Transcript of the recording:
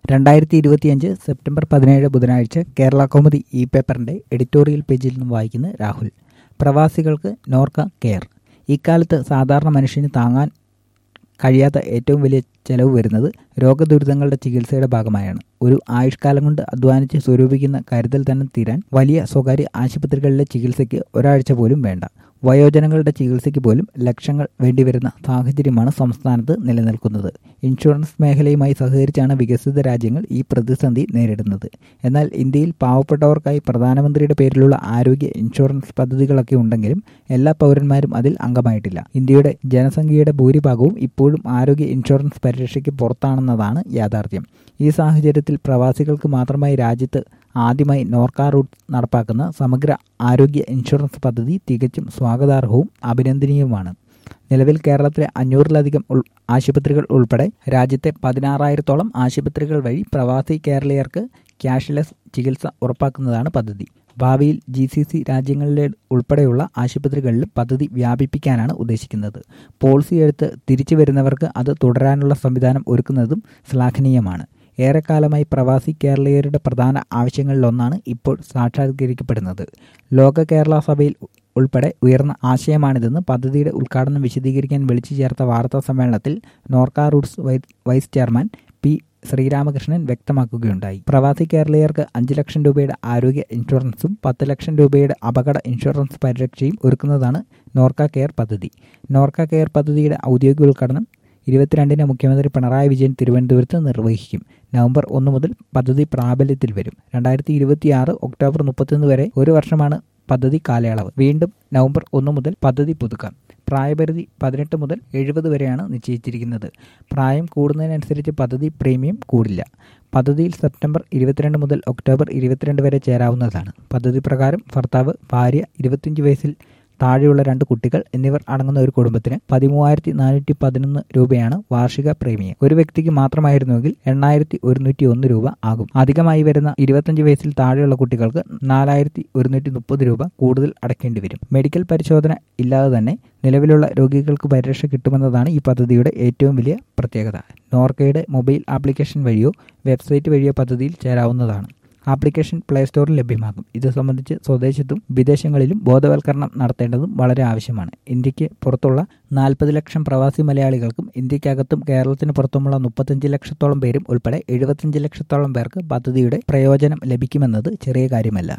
രണ്ടായിരത്തി ഇരുപത്തിയഞ്ച് സെപ്റ്റംബർ പതിനേഴ് ബുധനാഴ്ച കേരള കൗമുദി ഇ പേപ്പറിന്റെ എഡിറ്റോറിയൽ പേജിൽ നിന്നും വായിക്കുന്ന രാഹുൽ പ്രവാസികൾക്ക് നോർക്ക കെയർ ഇക്കാലത്ത് സാധാരണ മനുഷ്യന് താങ്ങാൻ കഴിയാത്ത ഏറ്റവും വലിയ ചെലവ് വരുന്നത് രോഗദുരിതങ്ങളുടെ ചികിത്സയുടെ ഭാഗമായാണ് ഒരു ആയുഷ്കാലം കൊണ്ട് അധ്വാനിച്ച് സ്വരൂപിക്കുന്ന കരുതൽ തന്നെ തീരാൻ വലിയ സ്വകാര്യ ആശുപത്രികളിലെ ചികിത്സയ്ക്ക് ഒരാഴ്ച പോലും വേണ്ട വയോജനങ്ങളുടെ ചികിത്സയ്ക്ക് പോലും ലക്ഷങ്ങൾ വേണ്ടിവരുന്ന സാഹചര്യമാണ് സംസ്ഥാനത്ത് നിലനിൽക്കുന്നത് ഇൻഷുറൻസ് മേഖലയുമായി സഹകരിച്ചാണ് വികസിത രാജ്യങ്ങൾ ഈ പ്രതിസന്ധി നേരിടുന്നത് എന്നാൽ ഇന്ത്യയിൽ പാവപ്പെട്ടവർക്കായി പ്രധാനമന്ത്രിയുടെ പേരിലുള്ള ആരോഗ്യ ഇൻഷുറൻസ് പദ്ധതികളൊക്കെ ഉണ്ടെങ്കിലും എല്ലാ പൗരന്മാരും അതിൽ അംഗമായിട്ടില്ല ഇന്ത്യയുടെ ജനസംഖ്യയുടെ ഭൂരിഭാഗവും ഇപ്പോഴും ആരോഗ്യ ഇൻഷുറൻസ് പരിരക്ഷയ്ക്ക് പുറത്താണെന്നതാണ് യാഥാർത്ഥ്യം ഈ സാഹചര്യത്തിൽ പ്രവാസികൾക്ക് മാത്രമായി രാജ്യത്ത് ആദ്യമായി നോർക്ക റൂട്ട് നടപ്പാക്കുന്ന സമഗ്ര ആരോഗ്യ ഇൻഷുറൻസ് പദ്ധതി തികച്ചും സ്വാഗതാർഹവും അഭിനന്ദനീയവുമാണ് നിലവിൽ കേരളത്തിലെ അഞ്ഞൂറിലധികം ആശുപത്രികൾ ഉൾപ്പെടെ രാജ്യത്തെ പതിനാറായിരത്തോളം ആശുപത്രികൾ വഴി പ്രവാസി കേരളീയർക്ക് ക്യാഷ്ലെസ് ചികിത്സ ഉറപ്പാക്കുന്നതാണ് പദ്ധതി ഭാവിയിൽ ജി സി സി രാജ്യങ്ങളിലെ ഉൾപ്പെടെയുള്ള ആശുപത്രികളിലും പദ്ധതി വ്യാപിപ്പിക്കാനാണ് ഉദ്ദേശിക്കുന്നത് പോളിസി എടുത്ത് തിരിച്ചു വരുന്നവർക്ക് അത് തുടരാനുള്ള സംവിധാനം ഒരുക്കുന്നതും ശ്ലാഘനീയമാണ് ഏറെക്കാലമായി പ്രവാസി കേരളീയരുടെ പ്രധാന ആവശ്യങ്ങളിലൊന്നാണ് ഇപ്പോൾ സാക്ഷാത്കരിക്കപ്പെടുന്നത് ലോക കേരള സഭയിൽ ഉൾപ്പെടെ ഉയർന്ന ആശയമാണിതെന്ന് പദ്ധതിയുടെ ഉദ്ഘാടനം വിശദീകരിക്കാൻ വിളിച്ചു ചേർത്ത വാർത്താ സമ്മേളനത്തിൽ Norka roots vice chairman P Sreeramakrishnan വ്യക്തമാക്കുകയുണ്ടായി പ്രവാസി കേരളീയർക്ക് അഞ്ച് ലക്ഷം രൂപയുടെ ആരോഗ്യ ഇൻഷുറൻസും പത്ത് ലക്ഷം രൂപയുടെ അപകട ഇൻഷുറൻസ് പരിരക്ഷയും ഒരുക്കുന്നതാണ് നോർക്ക കെയർ പദ്ധതി നോർക്ക കെയർ പദ്ധതിയുടെ ഔദ്യോഗിക ഉദ്ഘാടനം ഇരുപത്തിരണ്ടിന് മുഖ്യമന്ത്രി പിണറായി വിജയൻ തിരുവനന്തപുരത്ത് നിർവഹിക്കും നവംബർ ഒന്ന് മുതൽ പദ്ധതി പ്രാബല്യത്തിൽ വരും രണ്ടായിരത്തി ഇരുപത്തിയാറ് ഒക്ടോബർ മുപ്പത്തൊന്ന് വരെ ഒരു വർഷമാണ് പദ്ധതി കാലയളവ് വീണ്ടും നവംബർ ഒന്ന് മുതൽ പദ്ധതി പുതുക്കാം പ്രായപരിധി പതിനെട്ട് മുതൽ എഴുപത് വരെയാണ് നിശ്ചയിച്ചിരിക്കുന്നത് പ്രായം കൂടുന്നതിനനുസരിച്ച് പദ്ധതി പ്രീമിയം കൂടില്ല പദ്ധതിയിൽ സെപ്റ്റംബർ ഇരുപത്തിരണ്ട് മുതൽ ഒക്ടോബർ ഇരുപത്തിരണ്ട് വരെ ചേരാവുന്നതാണ് പദ്ധതി പ്രകാരം ഭർത്താവ് ഭാര്യ ഇരുപത്തിയഞ്ച് വയസ്സിൽ താഴെയുള്ള രണ്ട് കുട്ടികൾ എന്നിവർ അടങ്ങുന്ന ഒരു കുടുംബത്തിന് പതിമൂവായിരത്തി നാനൂറ്റി പതിനൊന്ന് രൂപയാണ് വാർഷിക പ്രീമിയം ഒരു വ്യക്തിക്ക് മാത്രമായിരുന്നുവെങ്കിൽ എണ്ണായിരത്തി ഒരുന്നൂറ്റി ഒന്ന് രൂപ ആകും അധികമായി വരുന്ന ഇരുപത്തഞ്ച് വയസ്സിൽ താഴെയുള്ള കുട്ടികൾക്ക് നാലായിരത്തി ഒരുന്നൂറ്റി മുപ്പത് രൂപ കൂടുതൽ അടയ്ക്കേണ്ടി വരും മെഡിക്കൽ പരിശോധന ഇല്ലാതെ തന്നെ നിലവിലുള്ള രോഗികൾക്ക് പരിരക്ഷ കിട്ടുമെന്നതാണ് ഈ പദ്ധതിയുടെ ഏറ്റവും വലിയ പ്രത്യേകത നോർക്കയുടെ മൊബൈൽ ആപ്ലിക്കേഷൻ വഴിയോ വെബ്സൈറ്റ് വഴിയോ പദ്ധതിയിൽ ചേരാവുന്നതാണ് ആപ്ലിക്കേഷൻ പ്ലേ സ്റ്റോറിൽ ലഭ്യമാകും ഇത് സംബന്ധിച്ച് സ്വദേശത്തും വിദേശങ്ങളിലും ബോധവൽക്കരണം നടത്തേണ്ടതും വളരെ ആവശ്യമാണ് ഇന്ത്യക്ക് പുറത്തുള്ള നാൽപ്പത് ലക്ഷം പ്രവാസി മലയാളികൾക്കും ഇന്ത്യക്കകത്തും കേരളത്തിന് പുറത്തുമുള്ള മുപ്പത്തഞ്ച് ലക്ഷത്തോളം പേരും ഉൾപ്പെടെ എഴുപത്തഞ്ച് ലക്ഷത്തോളം പേർക്ക് പദ്ധതിയുടെ പ്രയോജനം ലഭിക്കുമെന്നത് ചെറിയ കാര്യമല്ല